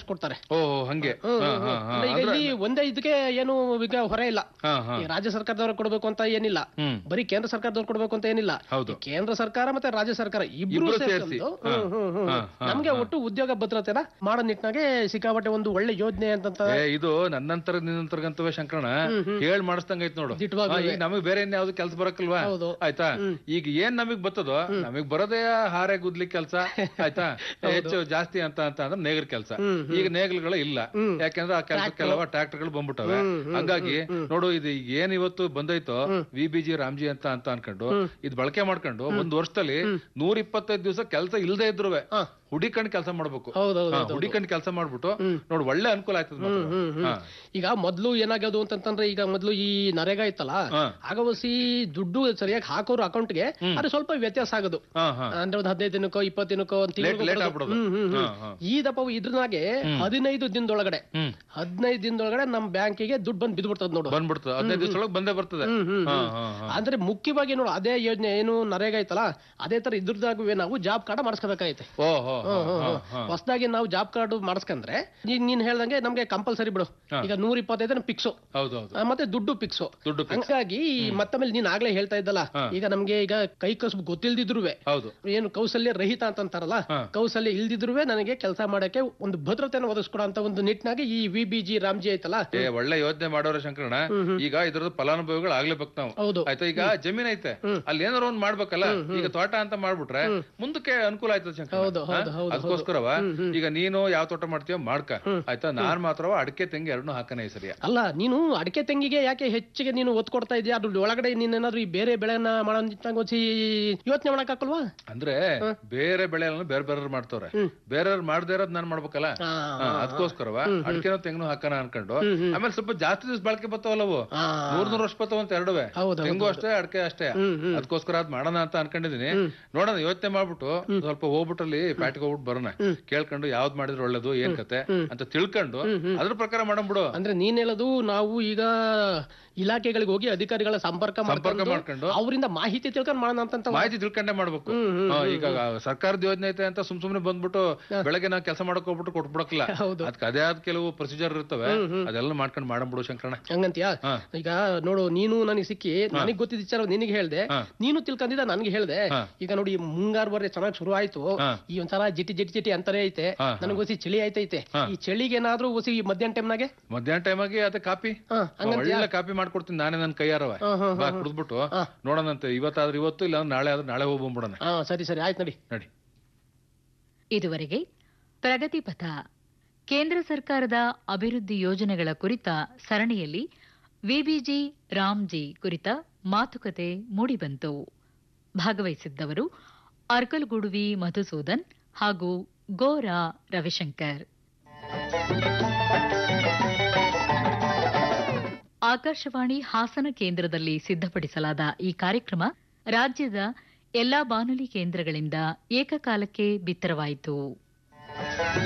ಹಂಚ್ಕೊಡ್ತಾರೆ ಓ ಹಂಗೆ ಹ್ಮ್, ಹಾ, ಹ್ಮ್, ಹಾ, ಹ್ಮ್. ಹಾ. ಅಂದ್ರೆ ಈಗ ಅಂದ್ರೆ- ಇಲ್ಲಿ ಒಂದೇ ಇದಕ್ಕೆ ಏನು ಈಗ ಹೊರೆ ಇಲ್ಲ ಹಾ, ಹಾ. ಈ ರಾಜ್ಯ ಸರ್ಕಾರದವ್ರು ಕೊಡ್ಬೇಕು ಅಂತ ಏನಿಲ್ಲ ಹ್ಮ್. ಬರೀ ಕೇಂದ್ರ ಸರ್ಕಾರದವ್ರು ಕೊಡ್ಬೇಕು ಅಂತ ಏನಿಲ್ಲ ಹೌದು. ಈ ಕೇಂದ್ರ ಸರ್ಕಾರ ಮತ್ತೆ ರಾಜ್ಯ ಸರ್ಕಾರ ಇಬ್ರು ಇಬ್ರು ಸೇರ್ಕೊಂಡು, ಸೇರ್ಸಿ. ಹ್ಮ್, ಹಾ, ಹ್ಮ್, ಹ್ಮ್, ಹಾ, ಹ್ಮ್. ಹಾ, ನಮ್ಗೆ ಹಾ. ಒಟ್ಟು ಉದ್ಯೋಗ ಭದ್ರತೆನ ಮಾಡೋ ನಿಟ್ಟಿನಾಗೆ ಸಿಕ್ಕಾಪಟ್ಟೆ ಒಂದು ಒಳ್ಳೆ ಯೋಜನೆ ಅಂತ ಏ ಇದು ನನ್ನಂತರ ನಿನ್ನಂತರ್ಗಂತವೇ ಶಂಕರಣ ಹೇಳ್ ಮಾಡಿಸ್ದಂಗ ಐತ್ ನೋಡು ದಿಟ್ವಾಗ್ಲೂ ಹಾ, ಈಗ ನಮಗ್ ಬೇರೆ ಇನ್ ಯಾವ್ದು ಕೆಲ್ಸ ಬರಕಲ್ವಾ ಹೌದು. ಆಯ್ತಾ ಈಗ ಏನ್ ನಮಗ್ ಬರ್ತದೋ ನಮಗ್ ಬರೋದೇ ಹಾರೆ ಗುದ್ಲಿ ಕೆಲ್ಸ ಆಯ್ತಾ ಹೆಚ್ಚು ಜಾಸ್ತಿ ಅಂತ ಅಂತ ಅಂದ್ರೆ ನೇಗಲ್ ಕೆಲ್ಸ ಈಗ ನೇಗಲ್ಗಳು ಇಲ್ಲ ಯಾಕಂದ್ರೆ ಆ ಕೆಲ್ಸಕ್ಕೆಲ್ಲವ ಟ್ರಾಕ್ಟರ್ಗಳು ಬಂದ್ಬಿಟ್ಟವೆ ಹಂಗಾಗಿ ನೋಡು ಇದು ಈಗ ಏನ್ ಇವತ್ತು ಬಂದೈತೋ ವಿ ಬಿ ಜಿ ರಾಮ್ಜಿ ಅಂತ ಅಂತ ಅನ್ಕೊಂಡು ಇದ್ ಬಳಕೆ ಮಾಡ್ಕೊಂಡು ಒಂದ್ ವರ್ಷದಲ್ಲಿ ನೂರ ಇಪ್ಪತ್ತೈದು ದಿವಸ ಕೆಲ್ಸ ಇಲ್ದೇ ಇದ್ರುವೆ ಹುಡಿಕಂಡ್ ಕೆಲಸ ಮಾಡ್ಬೇಕು ಹೌದೌದು ಹಾ, ಹುಡಿಕಂಡ್ ಕೆಲಸ ಮಾಡ್ಬಿಟ್ಟು ನೋಡು ಒಳ್ಳೆ ಅನುಕೂಲ ಆಯ್ತದ ಮಾತ್ರ. ಹಾ. ಈಗ ಮೊದ್ಲು ಏನಾಗೋದು ಅಂತಂತಂದ್ರೆ ಈಗ ಮೊದ್ಲು ಈ ನರೇಗಾ ಇತ್ತಲ್ಲ ಹಾ. ಆಗ ಒಸಿ ದುಡ್ಡು ಸರಿಯಾಗಿ ಹಾಕೋರು ಅಕೌಂಟ್ಗೆ ಅದು ಸ್ವಲ್ಪ ವ್ಯತ್ಯಾಸ ಆಗೋದು ಹಾ, ಹಾ. ಅಂದ್ರೆ ಒಂದ್ ಹದಿನೈದು ದಿನಕ್ಕೋ ಇಪ್ಪತ್ತು ದಿನಕ್ಕೋ ಒಂದ್ ಲೇಟ್ ತಿಂಗ್ಳಿಗೋ ಲೇಟ್ ಬರೋದು. ಆಗ್ಬಿಡೋದು ಹ್ಮ್, ಹ್ಮ್, ಹ್ಮ್. ಹಾ, ಹಾ. ಈ ದಪ್ಪ ಇದ್ರನಾಗೆ ಹದಿನೈದು ದಿನದೊಳಗಡೆ ಹ್ಮ್ ಹದಿನೈದು ದಿನದೊಳಗಡೆ ನಮ್ ಬ್ಯಾಂಕಿಗೆ ದುಡ್ಡು ಬಂದು ಬಿದ್ಬಿಡ್ತದ ನೋಡು ಬಂದ್ಬಿಡ್ತದೆ ಹದಿನೈದು ದಿವಸ ಒಳಗೆ ಬಂದೇ ಬರ್ತದೆ ಹ್ಮ್, ಹ್ಮ್, ಹಾ, ಹ್ಮ್. ಹಾ, ಹಾ. ಅಂದ್ರೆ ಮುಖ್ಯವಾಗಿ ನೋಡು ಅದೇ ಯೋಜನೆ ಏನು ನರೇಗಾ ಐತಲ್ಲ ಅದೇ ತರ ಇದ್ರದಾಗುವೆ ನಾವು ಜಾಬ್ ಕಾರ್ಡ್ ಮಾಡಿಸ್ಕೋಬೇಕಾಗೈತೆ ಓ ಹೋ ಹೋ, ಹಾ, ಹಾ. ಹೊಸದಾಗಿ ನಾವು ಜಾಬ್ ಕಾರ್ಡ್ ಮಾಡಿಸ್ಕೊಂಡ್ರೆ ಈಗ ನೀನ್ ಹೇಳ್ದಂಗೆ ನಮ್ಗೆ ಕಂಪಲ್ಸರಿ ಬಿಡು ಈಗ ನೂರ ಇಪ್ಪತ್ತೈದನ ಪಿಕ್ಸು ಹೌದು ಹೌದು ಮತ್ತೆ ದುಡ್ಡು ಪಿಕ್ಸು ದುಡ್ಡು fix. ಹಂಗಾಗಿ ಮತ್ತಮೇಲೆ ನೀನ್ ಆಗ್ಲೇ ಹೇಳ್ತಾ ಇದ್ದಲ್ಲ ಈಗ ನಮ್ಗೆ ಈಗ ಕೈ ಕಸುಬು ಗೊತ್ತಿಲ್ದಿದ್ರುವೆ ಹೌದು ಏನು ಕೌಶಲ್ಯ ರಹಿತ ಅಂತ ಅಂತಾರಲ್ಲ ಹಾ. ಕೌಶಲ್ಯ ಇಲ್ದಿದ್ರುವೆ ನನಗೆ ಕೆಲಸ ಮಾಡಕ್ಕೆ ಒಂದು ಭದ್ರತೆಯನ್ನು ಒದಗಿಸ್ಕೊಡೋ ಅಂತ ಒಂದು ನಿಟ್ಟಿನಾಗಿ ಈ ವಿ ಬಿ ಜಿ ರಾಮ್ಜಿ ಐತಲ್ಲ ಏ ಒಳ್ಳೆ ಯೋಜನೆ ಮಾಡೋರ ಶಂಕರಣ ಈಗ ಇದ್ರದ್ದು ಫಲಾನುಭವಿಗಳು ಆಗ್ಲೇಬೇಕು ನಾವು ಹೌದು ಆಯ್ತಾ ಈಗ ಜಮೀನ್ ಐತೆ ಅಲ್ಲಿ ಏನಾರ ಒಂದ್ ಮಾಡ್ಬೇಕಲ್ಲ ಈಗ ತೋಟ ಅಂತ ಮಾಡ್ಬಿಟ್ರೆ ಮುಂದಕ್ಕೆ ಅನುಕೂಲ ಆಯ್ತದ ಶಂಕರ ಹೌದು, ಹೌದು, ಹೌದು, ಅದಕ್ಕೋಸ್ಕರವ ಈಗ ನೀನು ಯಾವ ತೋಟ ಮಾಡ್ತೀಯೋ ಮಾಡ್ಕ ಆಯ್ತಾ ನಾನ್ ಮಾತ್ರವ ಅಡಿಕೆ ತೆಂಗಿ ಎರಡನ್ನೂ ಹಾಕನೇ ಸರಿಯ ಅಲ್ಲ ನೀನು ಅಡಿಕೆ ತೆಂಗಿಗೆ ಯಾಕೆ ಹೆಚ್ಚಿಗೆ ನೀನು ಒತ್ತು ಕೊಡ್ತಾ ಇದೀಯ ಅದ್ರ ಒಳಗಡೆ ನೀನೇನಾದ್ರೂ ಈ ಬೇರೆ ಬೆಳೆನ ಮಾಡೋ ನಿಟ್ಟಿನಾಗ ಒಂದ್ಸಿ ಯೋಚನೆ ಮಾಡಕ್ ಹಾಕಲ್ವಾ ಅಂದ್ರೆ ಬೇರೆ ಬೆಳೆಗಳನ್ನ ಬೇರೆ ಬೇರೆ ಮಾಡ್ತವ್ರೆ ಬೇರೆಯವ್ರು ಮಾಡದೇ ಇರೋದ್ ನಾನ್ ಮಾಡ್ಬೇಕಲ್ಲ ಆ, ಹಾ, ಅದಕ್ಕೋಸ್ಕರವ ಅಡಿಕೆನೋ ತೆಂಗನು ಹಾಕೋಣ ಅನ್ಕೊಂಡು ಆಮೇಲೆ ಸ್ವಲ್ಪ ಜಾಸ್ತಿ ದಿವಸ ಬಳಕೆ ಬರ್ತಾವಲ್ಲವು ಆ, ನೂರ್ ನೂರ್ ವರ್ಷ ಬರ್ತಾವ ಅಂತ ಎರಡುವೆ ಹೌದು, ತೆಂಗು ಅಷ್ಟೇ ಅಡಿಕೆ ಅಷ್ಟೇ ಅದಕ್ಕೋಸ್ಕರ ಅದ್ ಮಾಡೋಣ ಅಂತ ಅನ್ಕೊಂಡಿದೀನಿ ನೋಡೋಣ ಯೋಚನೆ ಮಾಡ್ಬಿಟ್ಟು ಸ್ವಲ್ಪ ಹೋಗ್ಬಿಟ್ಟು ಅಲ್ಲಿ ಪ್ಯಾಟಿಗೆ ಹೋಗ್ಬಿಟ್ಟು ಬರೋಣ ಕೇಳ್ಕೊಂಡು ಯಾವ್ದ್ ಮಾಡಿದ್ರೆ ಒಳ್ಳೇದು ಏನ್ ಕತೆ ಅಂತ ತಿಳ್ಕೊಂಡು ಅದ್ರ ಪ್ರಕಾರ ಮಾಡಂಬಿಡು ಅಂದ್ರೆ ನೀನ್ ಹೇಳೋದು ನಾವು ಈಗ ಇಲಾಖೆಗಳಿಗೆ ಹೋಗಿ ಅಧಿಕಾರಿಗಳ ಸಂಪರ್ಕ ಸಂಪರ್ಕ ಮಾಡ್ಕೊಂಡು ಮಾಡ್ಕೊಂಡು ಅವರಿಂದ ಮಾಹಿತಿ ತಿಳ್ಕೊಂಡು ಮಾಡೋಣ ಅಂತ ಮಾಹಿತಿ ತಿಳ್ಕೊಂಡೇ ಮಾಡ್ಬೇಕು ಹಾ, ಈಗ ಸರ್ಕಾರದ ಯೋಜನೆ ಐತೆ ಅಂತ ಸುಮ್ ಸುಮ್ನೆ ಬಂದ್ಬಿಟ್ಟು ಬೆಳಗ್ಗೆ ನಾವು ಕೆಲಸ ಮಾಡಕ್ ಹೋಗ್ಬಿಟ್ಟು ಕೊಟ್ಬಿಡಕ್ಲ ಹೌದು ಅದಕ್ಕೆ ಅದೇ ಆದ ಕೆಲವು ಪ್ರೊಸೀಜರ್ ಇರ್ತವೆ ಅದೆಲ್ಲ ಮಾಡ್ಕೊಂಡು ಮಾಡಂಬಿಡು ಶಂಕರಣ ಹಂಗಂತೀಯಾ ಹಾ. ಈಗ ನೋಡು ನೀನು ನನಗೆ ಸಿಕ್ಕಿ ನನಗೆ ಗೊತ್ತಿದ್ದ ವಿಚಾರ ನಿನಗೆ ಹೇಳ್ದೆ ಹಾ. ನೀನು ತಿಳ್ಕೊಂಡಿದ್ದ ನನ್ಗೆ ಹೇಳ್ದೆ ಹಾ. ಈಗ ನೋಡಿ ಈ ಮುಂಗಾರು ಬರೆ ಚೆನ್ನಾಗಿ ಶುರು ಆಯ್ತು ಹಾ. ಈ ಒಂಥರ ಜಿಟಿ ಜಿಟಿ ಜಿಟಿ ಅಂತಾನೆ ಐತೆ ಹಾ, ನನಗೆ ಒಸಿ ಚಳಿ ಆಯ್ತೈತೆ ಹಾ. ಈ ಚಳಿಗೆ ಏನಾದ್ರೂ ಒಸಿ ಮಧ್ಯಾಹ್ನ ಟೈಮ್ನಾಗೆ ಮಧ್ಯಾಹ್ನ ಟೈಮ್ ಆಗಿ ಅದೇ ಕಾಪಿ ಹಾ ಹಂಗಂತೀಯಾ ಒಳ್ಳೆ ಕಾಪಿ ಮಾಡ್ಕೊಡ್ತೀನಿ ನಾನೇ ನನ್ನ ಕೈಯಾರವ ಹಾ, ಹಾ, ಬಾ ಕುಡಿದ್ಬಿಟ್ಟು ನೋಡೋಣಂತೆ ಇವತ್ತಾದ್ರೆ ಇವತ್ತು ಇಲ್ಲ ನಾಳೆ ಆದ್ರೆ ನಾಳೆ ಹೋಗ್ಬಿಡೋಣ ಹಾ ಸರಿ ಸರಿ ಆಯ್ತು ನಡಿ ನಡಿ ಇದುವರೆಗೆ ಪ್ರಗತಿ ಪಥ ಕೇಂದ್ರ ಸರ್ಕಾರದ ಅಭಿವೃದ್ಧಿ ಯೋಜನೆಗಳ ಕುರಿತ ಸರಣಿಯಲ್ಲಿ ವಿಬಿಜಿ ರಾಮ್ಜಿ ಕುರಿತ ಮಾತುಕತೆ ಮೂಡಿಬಂತು ಭಾಗವಹಿಸಿದ್ದವರು ಅರ್ಕಲ್ಗುಡುವಿ ಮಧುಸೂದನ್ ಹಾಗೂ ಗೋರಾ ರವಿಶಂಕರ್ ಆಕಾಶವಾಣಿ ಹಾಸನ ಕೇಂದ್ರದಲ್ಲಿ ಸಿದ್ಧಪಡಿಸಲಾದ ಈ ಕಾರ್ಯಕ್ರಮ ರಾಜ್ಯದ ಎಲ್ಲಾ ಬಾನುಲಿ ಕೇಂದ್ರಗಳಿಂದ ಏಕಕಾಲಕ್ಕೆ ಬಿತ್ತರವಾಯಿತು